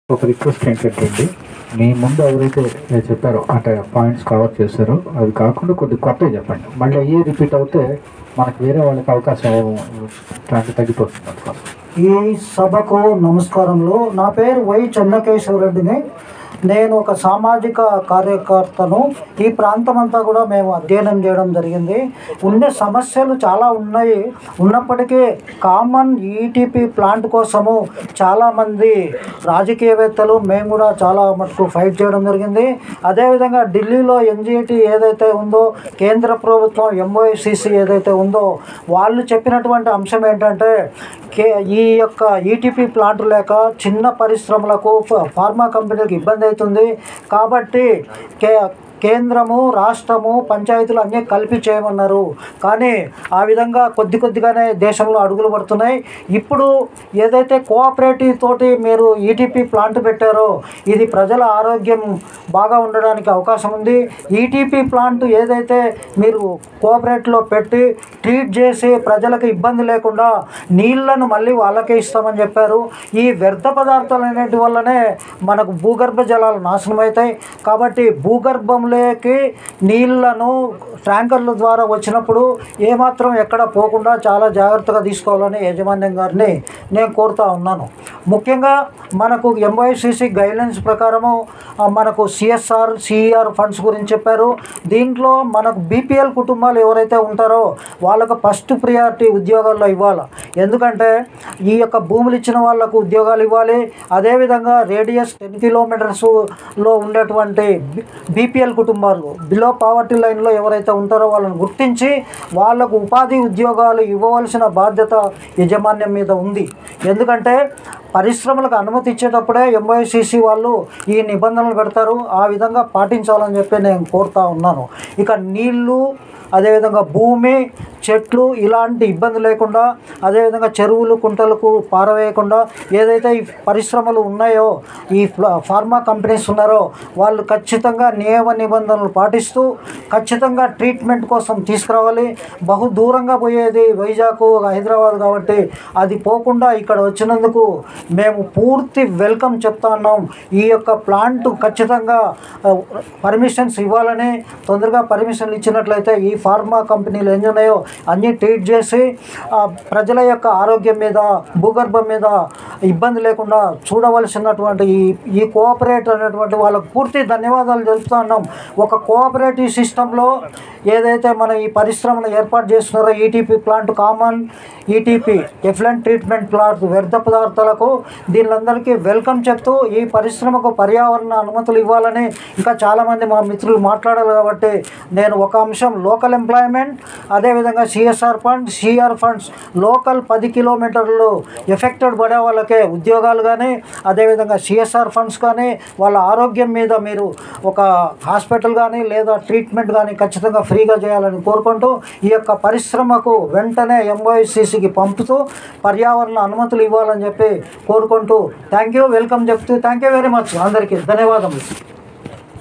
ఒక రిక్వెస్ట్ ఏంటంటే అండి మీ ముందు ఎవరైతే చెప్పారో అంటే పాయింట్స్ కవర్ చేశారో అవి కాకుండా కొద్ది కొత్తవి చెప్పండి మళ్ళీ అయ్యే రిపీట్ అవుతే మనకు వేరే వాళ్ళకి అవకాశం ట్రాక్ తగ్గిపోతుంది అందుకోసం ఈ సభకు నమస్కారములు నా పేరు వై చెన్నకేశ్వరరెడ్డిని నేను ఒక సామాజిక కార్యకర్తను ఈ ప్రాంతం అంతా కూడా మేము అధ్యయనం చేయడం జరిగింది ఉండే సమస్యలు చాలా ఉన్నాయి ఉన్నప్పటికీ కామన్ ఈటీపీ ప్లాంట్ కోసము చాలామంది రాజకీయవేత్తలు మేము కూడా చాలా మటుకు ఫైట్ చేయడం జరిగింది అదేవిధంగా ఢిల్లీలో ఎన్జిటి ఏదైతే ఉందో కేంద్ర ప్రభుత్వం ఎంఓఐసిసి ఏదైతే ఉందో వాళ్ళు చెప్పినటువంటి అంశం ఏంటంటే కే ఈ యొక్క ఈటీపీ ప్లాంట్ లేక చిన్న పరిశ్రమలకు ఫ- ఫార్మా కంపెనీలకు ఇబ్బంది అవుతుంది కాబట్టి కే కేంద్రము రాష్ట్రము పంచాయతీలు అన్నీ కలిపి చేయమన్నారు కానీ ఆ విధంగా కొద్ది కొద్దిగానే దేశంలో అడుగులు పడుతున్నాయి ఇప్పుడు ఏదైతే కోఆపరేటివ్ తోటి మీరు ఈటీపీ ప్లాంట్ పెట్టారో ఇది ప్రజల ఆరోగ్యం బాగా ఉండడానికి అవకాశం ఉంది ఈటీపీ ప్లాంట్ ఏదైతే మీరు కోఆపరేటివ్లో పెట్టి ట్రీట్ చేసి ప్రజలకు ఇబ్బంది లేకుండా నీళ్లను మళ్ళీ వాళ్ళకే ఇస్తామని చెప్పారు ఈ వ్యర్థ పదార్థాలు అనేటి వల్లనే మనకు భూగర్భ జలాలు నాశనం అవుతాయి కాబట్టి భూగర్భంలోకి నీళ్లను ట్యాంకర్ల ద్వారా వచ్చినప్పుడు ఏమాత్రం ఎక్కడ పోకుండా చాలా జాగ్రత్తగా తీసుకోవాలని యాజమాన్యం గారిని నేను కోరుతా ఉన్నాను ముఖ్యంగా మనకు ఎంవైసిసి గైడ్లైన్స్ ప్రకారము ఆ, మనకు సిఎస్ఆర్ సిఈఆర్ ఫండ్స్ గురించి చెప్పారు దీంట్లో మనకు బీపీఎల్ కుటుంబాలు ఎవరైతే ఉంటారో వాళ్ళకు ఫస్ట్ ప్రియారిటీ ఉద్యోగాల్లో ఇవ్వాలి ఎందుకంటే ఈ యొక్క భూములు ఇచ్చిన వాళ్ళకు ఉద్యోగాలు ఇవ్వాలి అదేవిధంగా రేడియస్ టెన్ కిలోమీటర్స్లో ఉండేటువంటి బీపీఎల్ కుటుంబాలు బిలో పావర్టీ లైన్లో ఎవరైతే ఉంటారో వాళ్ళని గుర్తించి వాళ్ళకు ఉపాధి ఉద్యోగాలు ఇవ్వవలసిన బాధ్యత యజమాన్యం మీద ఉంది ఎందుకంటే పరిశ్రమలకు అనుమతి ఇచ్చేటప్పుడే ఎంఐసిసి వాళ్ళు ఈ నిబంధనలు పెడతారు ఆ విధంగా పాటించాలని చెప్పి నేను కోరుతా ఉన్నాను ఇక నీళ్ళు అదేవిధంగా భూమి చెట్లు ఇలాంటి ఇబ్బంది లేకుండా అదేవిధంగా చెరువులు కుంటలకు పారవేయకుండా ఏదైతే ఈ పరిశ్రమలు ఉన్నాయో ఈ ఫ్ల- ఫార్మా కంపెనీస్ ఉన్నారో వాళ్ళు ఖచ్చితంగా నియమ నిబంధనలు పాటిస్తూ ఖచ్చితంగా ట్రీట్మెంట్ కోసం తీసుకురావాలి బహు దూరంగా పోయేది వైజాగ్ హైదరాబాద్ కాబట్టి అది పోకుండా ఇక్కడ వచ్చినందుకు మేము పూర్తి వెల్కమ్ చెప్తా ఉన్నాం ఈ యొక్క ప్లాంట్ ఖచ్చితంగా పర్మిషన్స్ ఇవ్వాలని తొందరగా పర్మిషన్లు ఇచ్చినట్లయితే ఈ ఫార్మా కంపెనీలు ఎన్ని ఉన్నాయో అన్నీ ట్రీట్ చేసి ఆ, ప్రజల యొక్క ఆరోగ్యం మీద భూగర్భం మీద ఇబ్బంది లేకుండా చూడవలసినటువంటి ఈ ఈ కోఆపరేట్ అనేటువంటి వాళ్ళకు పూర్తి ధన్యవాదాలు తెలుపుతా ఉన్నాం ఒక కోఆపరేటివ్ సిస్టంలో ఏదైతే మన ఈ పరిశ్రమను ఏర్పాటు చేస్తున్నారో ETP plant common ETP effluent treatment plant వ్యర్థ పదార్థాలకు దీనిలందరికీ వెల్కమ్ చెప్తూ ఈ పరిశ్రమకు పర్యావరణ అనుమతులు ఇవ్వాలని ఇంకా చాలామంది మా మిత్రులు మాట్లాడారు కాబట్టి నేను ఒక అంశం లోకల్ ఎంప్లాయ్మెంట్ అదేవిధంగా CSR fund CR funds local పది కిలోమీటర్లు ఎఫెక్టెడ్ పడే వాళ్ళకే ఉద్యోగాలు కానీ అదేవిధంగా సిఎస్ఆర్ ఫండ్స్ కానీ వాళ్ళ ఆరోగ్యం మీద మీరు ఒక హాస్పిటల్ కానీ లేదా ట్రీట్మెంట్ కానీ ఖచ్చితంగా ఫ్రీగా చేయాలని కోరుకుంటూ ఈ యొక్క పరిశ్రమకు వెంటనే ఎంఓఎస్సిసికి పంపుతూ పర్యావరణ అనుమతులు ఇవ్వాలని చెప్పి కోరుకుంటూ థ్యాంక్ యూ వెల్కమ్ చెప్తూ థ్యాంక్ యూ వెరీ మచ్ అందరికీ ధన్యవాదములు